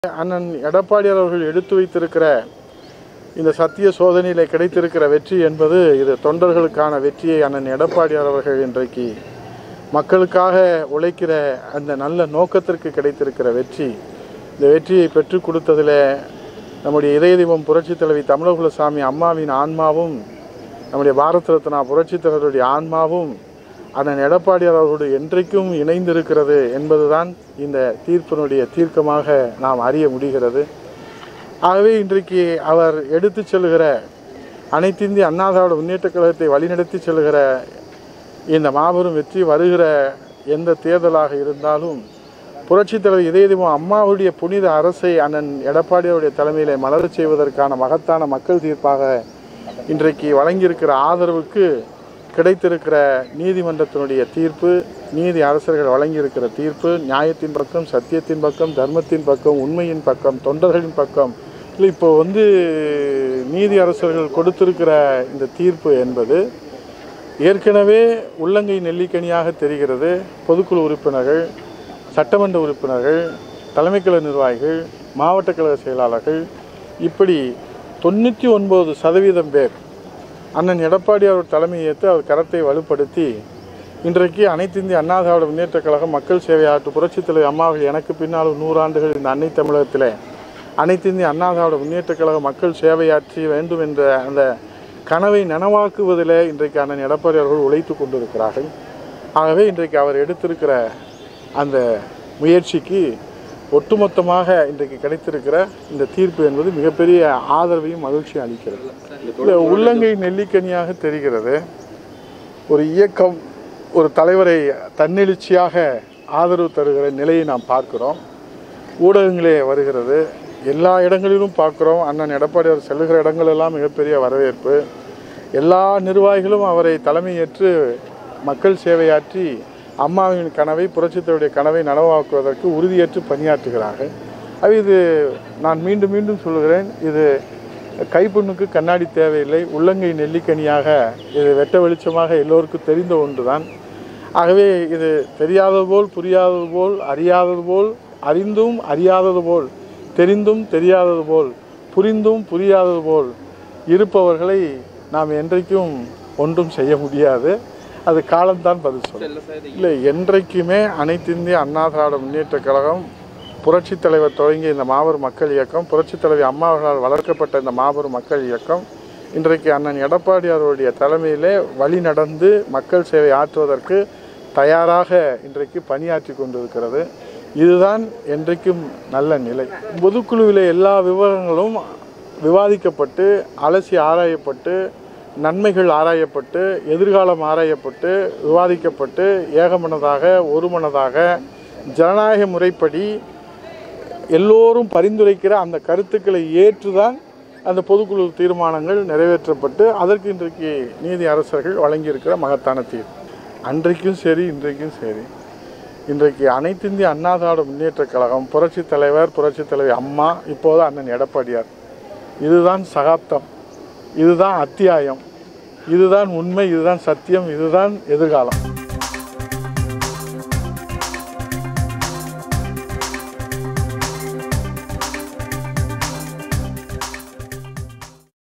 அண்ணன் எடப்பாடியார் அவர்கள் எடுத்து வைத்திருக்கிற இந்த சத்திய சோதனையில் கிடைத்திருக்கிற வெற்றி என்பது இது தொண்டர்களுக்கான வெற்றியை அண்ணன் எடப்பாடியார் அவர்கள் இன்றைக்கு மக்களுக்காக உழைக்கிற அந்த நல்ல நோக்கத்திற்கு கிடைத்திருக்கிற வெற்றி இந்த வெற்றியை பெற்றுக் கொடுத்ததில் நம்முடைய இதய தெய்வம் புரட்சித் தலைவி தமிழகுலசாமி அம்மாவின் ஆன்மாவும் நம்முடைய பாரத ரத்னா புரட்சித் தலைவருடைய ஆன்மாவும் அண்ணன் எடப்பாடியார் அவர்களோடு என்றைக்கும் இணைந்திருக்கிறது என்பதுதான் இந்த தீர்ப்பினுடைய தீர்க்கமாக நாம் அறிய முடிகிறது ஆகவே இன்றைக்கு அவர் எடுத்து செல்கிற அனைத்திந்திய அண்ணா திராவிட முன்னேற்றக் கழகத்தை வழிநடத்தி செல்கிற இந்த மாபெரும் வெற்றி வருகிற எந்த தேர்தலாக இருந்தாலும் புரட்சித் தலைவர் இதய தெய்வம் அம்மாவுடைய புனித அரசை அண்ணன் எடப்பாடியாருடைய தலைமையிலே மலரச் செய்வதற்கான மகத்தான மக்கள் தீர்ப்பாக இன்றைக்கு வழங்கியிருக்கிற ஆதரவுக்கு கிடைத்திருக்கிற நீதிமன்றத்தினுடைய தீர்ப்பு நீதி அரசர்கள் வழங்கியிருக்கிற தீர்ப்பு நியாயத்தின் பக்கம் சத்தியத்தின் பக்கம் தர்மத்தின் பக்கம் உண்மையின் பக்கம் தொண்டர்களின் பக்கம் இல்லை இப்போ வந்து நீதி அரசர்கள் கொடுத்திருக்கிற இந்த தீர்ப்பு என்பது ஏற்கனவே உள்ளங்கை நெல்லிக்கனியாக தெரிகிறது பொதுக்குழு உறுப்பினர்கள் சட்டமன்ற உறுப்பினர்கள் தலைமைக்கழக நிர்வாகிகள் மாவட்ட கழக செயலாளர்கள் இப்படி தொண்ணூற்றி ஒன்பது சதவீதம் பேர் அண்ணன் எடப்பாடி அவர் தலைமையை ஏற்று அவர் கரத்தை வலுப்படுத்தி இன்றைக்கு அனைத்து இந்திய அண்ணா திராவிட முன்னேற்றக் கழகம் மக்கள் சேவை ஆற்று புரட்சித் தலைவர் அம்மாவில் எனக்கு பின்னால் நூறாண்டுகள் இந்த அன்னை தமிழகத்தில் அனைத்து இந்திய அண்ணா திராவிட முன்னேற்றக் கழக மக்கள் சேவையாற்றி வேண்டும் என்ற அந்த கனவை நனவாக்குவதில் இன்றைக்கு அண்ணன் எடப்பாடி அவர்கள் உழைத்து கொண்டிருக்கிறார்கள் ஆகவே இன்றைக்கு அவர் எடுத்திருக்கிற அந்த முயற்சிக்கு ஒட்டுமொத்தமாக இன்றைக்கு கிடைத்திருக்கிற இந்த தீர்ப்பு என்பது மிகப்பெரிய ஆதரவையும் மகிழ்ச்சியும் அளிக்கிறது இல்லை உள்ளங்கை நெல்லிக்கனியாக தெரிகிறது ஒரு இயக்கம் ஒரு தலைவரை தன்னெழுச்சியாக ஆதரவு தருகிற நிலையை நாம் பார்க்கிறோம் ஊடகங்களே வருகிறது எல்லா இடங்களிலும் பார்க்குறோம் அண்ணன் எடப்பாடி அவர் செல்லுகிற இடங்களெல்லாம் மிகப்பெரிய வரவேற்பு எல்லா நிர்வாகிகளும் அவரை தலைமையேற்று மக்கள் சேவையாற்றி அம்மாவின் கனவை புரட்சித்தருடைய கனவை நனவாக்குவதற்கு உறுதியேற்று பணியாற்றுகிறார்கள் அது இது நான் மீண்டும் மீண்டும் சொல்கிறேன் இது கைப்புண்ணுக்கு கண்ணாடி தேவையில்லை உள்ளங்கை நெல்லிக்கனியாக இது வெட்ட வெளிச்சமாக எல்லோருக்கும் தெரிந்த ஒன்றுதான் ஆகவே இது தெரியாதது போல் புரியாதது போல் அறியாதது போல் அறிந்தும் அறியாதது போல் தெரிந்தும் தெரியாதது போல் புரிந்தும் புரியாதது போல் இருப்பவர்களை நாம் என்றைக்கும் ஒன்றும் செய்ய முடியாது அது காலம்தான் பதில் சொல்லும் இல்லை என்றைக்குமே அனைத்து இந்திய அண்ணா திராவிட முன்னேற்றக் கழகம் புரட்சித் தலைவர் தொடங்கிய இந்த மாபெரும் மக்கள் இயக்கம் புரட்சித் தலைவி அம்மா அவர்களால் வளர்க்கப்பட்ட இந்த மாபெரும் மக்கள் இயக்கம் இன்றைக்கு அண்ணன் எடப்பாடி அவருடைய தலைமையிலே வழி நடந்து மக்கள் சேவை ஆற்றுவதற்கு தயாராக இன்றைக்கு பணியாற்றி கொண்டிருக்கிறது இதுதான் என்றைக்கும் நல்ல நிலை பொதுக்குழுவில் எல்லா விவரங்களும் விவாதிக்கப்பட்டு அலசி ஆராயப்பட்டு நன்மைகள் ஆராயப்பட்டு எதிர்காலம் ஆராயப்பட்டு விவாதிக்கப்பட்டு ஏகமனதாக ஒருமனதாக ஜனநாயக முறைப்படி எல்லோரும் பரிந்துரைக்கிற அந்த கருத்துக்களை ஏற்றுதான் அந்த பொதுக்குழு தீர்மானங்கள் நிறைவேற்றப்பட்டு அதற்கு இன்றைக்கு நீதி அரசர்கள் வழங்கியிருக்கிற மகத்தான தீர்ப்பு அன்றைக்கும் சரி இன்றைக்கும் சரி இன்றைக்கு அனைத்து இந்திய அண்ணா திராவிட முன்னேற்றக் கழகம் புரட்சித் தலைவர் புரட்சித் தலைவி அம்மா இப்போது அண்ணன் எடப்பாடியார் இதுதான் சகாப்தம் இதுதான் அத்தியாயம் இதுதான் உண்மை இதுதான் சத்தியம் இதுதான் எதிர்காலம்